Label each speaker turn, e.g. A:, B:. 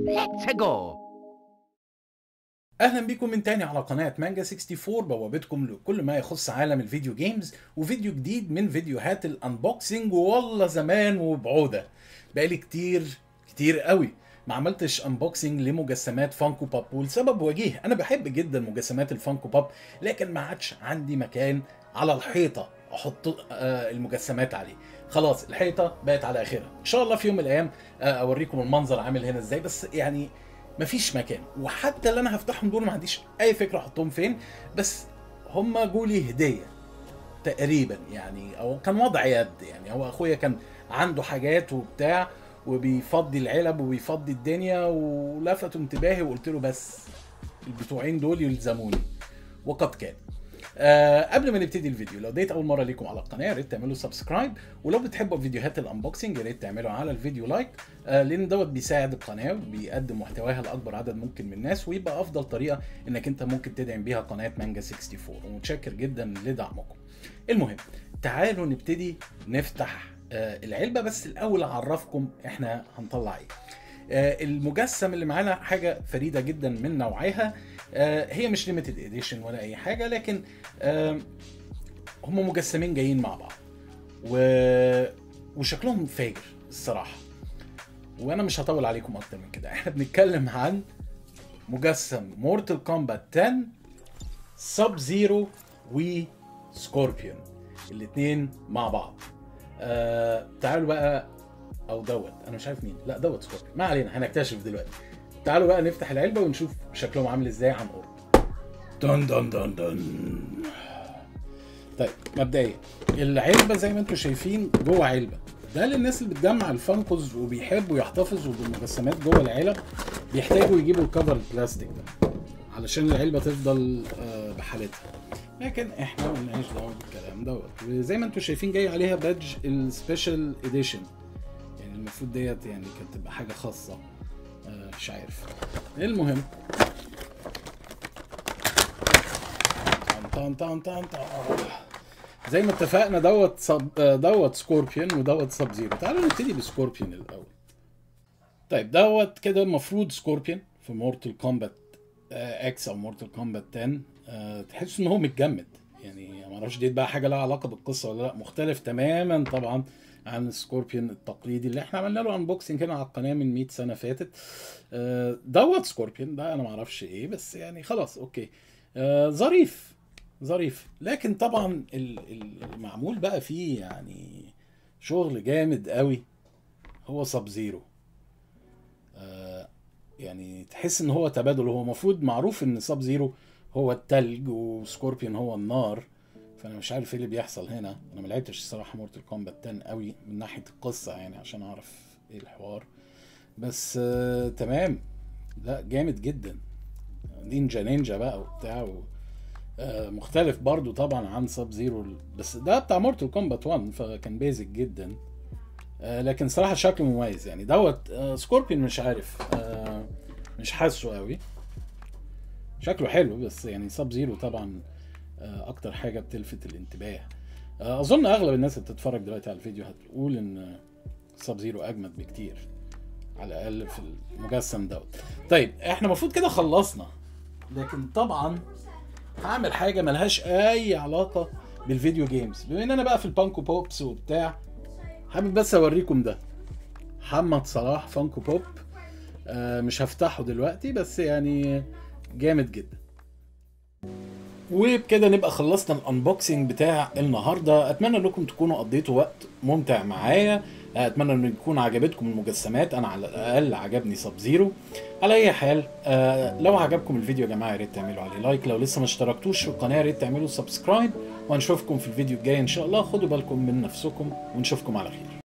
A: Let's go!
B: اهلا بيكم من تاني على قناة مانجا 64 بوابتكم لكل ما يخص عالم الفيديو جيمز وفيديو جديد من فيديوهات الانبوكسنج والله زمان وبعودة بقالي كتير كتير قوي ما عملتش انبوكسنج لمجسمات فانكو باب والسبب وجيه انا بحب جدا مجسمات الفانكو باب لكن ما عادش عندي مكان على الحيطة احط آه، المجسمات عليه خلاص الحيطة بقت على اخرها ان شاء الله في يوم من الايام آه، اوريكم المنظر عامل هنا ازاي بس يعني مفيش مكان وحتى اللي انا هفتحهم دول ما عنديش اي فكره احطهم فين بس هم جولي هديه تقريبا يعني او كان وضع يد يعني هو اخويا كان عنده حاجات وبتاع وبيفضي العلب وبيفضي الدنيا ولفتوا انتباهي وقلت له بس البتوعين دول يلزموني وقد كان آه قبل ما نبتدي الفيديو لو ديت اول مره ليكم على القناه يا ريت تعملوا سبسكرايب ولو بتحبوا فيديوهات الانبوكسنج يا ريت تعملوا على الفيديو لايك آه لان دوت بيساعد القناه وبيقدم محتواها لاكبر عدد ممكن من الناس ويبقى افضل طريقه انك انت ممكن تدعم بيها قناه مانجا 64 ومتشكر جدا لدعمكم المهم تعالوا نبتدي نفتح آه العلبه بس الاول اعرفكم احنا هنطلع ايه آه، المجسم اللي معانا حاجه فريده جدا من نوعها آه، هي مش ليميتد اديشن ولا اي حاجه لكن آه، هم مجسمين جايين مع بعض و... وشكلهم فاجر الصراحه وانا مش هطول عليكم اكتر من كده احنا بنتكلم عن مجسم مورتال كومبات 10 سب زيرو وسكوربيون الاثنين مع بعض آه تعالوا بقى او دوت انا مش عارف مين لا دوت سكوربيون ما علينا هنكتشف دلوقتي تعالوا بقى نفتح العلبه ونشوف شكلهم عامل ازاي عن قرب دن دن دن دن طيب مبدئيا العلبه زي ما انتم شايفين جوه علبه ده للناس اللي بتجمع الفانكوز وبيحبوا يحتفظوا بالمجسمات جوه العلب بيحتاجوا يجيبوا الكفر البلاستيك ده علشان العلبه تفضل آه، بحالتها لكن احنا ملناش دعوه بالكلام دوت وزي ما انتم شايفين جاي عليها بادج السبيشال اديشن يعني المفروض ديت يعني كانت تبقى حاجه خاصه آه، مش عارف المهم طن طن طن طن زي ما اتفقنا دوت صب... آه، دوت سكوربيون ودوت سب زيرو تعالوا نبتدي بسكوربيون الاول طيب دوت كده المفروض سكوربيون في مورتال كومبات اكس او مورتال كومبات 10 آه، تحس ان هو متجمد يعني ما اعرفش دي بقى حاجه لها علاقه بالقصه ولا لا مختلف تماما طبعا عن السكوربيون التقليدي اللي احنا عملنا له انبوكسنج هنا على القناه من 100 سنه فاتت آه، دوت سكوربيون ده انا ما اعرفش ايه بس يعني خلاص اوكي آه، ظريف ظريف لكن طبعا ال- ال- المعمول بقى فيه يعني شغل جامد قوي هو سب زيرو آه، يعني تحس ان هو تبادل هو المفروض معروف ان سب زيرو هو التلج وسكوربيون هو النار فانا مش عارف ايه اللي بيحصل هنا انا ما لعبتش الصراحه مورتال كومبات 10 قوي من ناحيه القصه يعني عشان اعرف ايه الحوار بس آه تمام لا جامد جدا نينجا نينجا بقى وبتاع و... آه مختلف برضو طبعا عن سب زيرو بس ده بتاع مورتال كومبات 1 فكان بيزك جدا آه لكن صراحه شكله مميز يعني دوت آه سكوربيون مش عارف آه مش حاسه قوي شكله حلو بس يعني سب زيرو طبعا آه اكتر حاجه بتلفت الانتباه آه اظن اغلب الناس اللي بتتفرج دلوقتي على الفيديو هتقول ان سب زيرو اجمد بكتير على الاقل في المجسم دوت طيب احنا المفروض كده خلصنا لكن طبعا هعمل حاجه ملهاش اي علاقه بالفيديو جيمز بما ان انا بقى في البانكو بوبس وبتاع حابب بس اوريكم ده محمد صلاح فانكو بوب آه مش هفتحه دلوقتي بس يعني جامد جدا وبكده نبقى خلصنا الانبوكسنج بتاع النهارده اتمنى انكم تكونوا قضيتوا وقت ممتع معايا اتمنى ان يكون عجبتكم المجسمات انا على الاقل عجبني سب زيرو على اي حال آه لو عجبكم الفيديو يا جماعه يا ريت تعملوا عليه لايك لو لسه ما اشتركتوش في القناه يا ريت تعملوا سبسكرايب وهنشوفكم في الفيديو الجاي ان شاء الله خدوا بالكم من نفسكم ونشوفكم على خير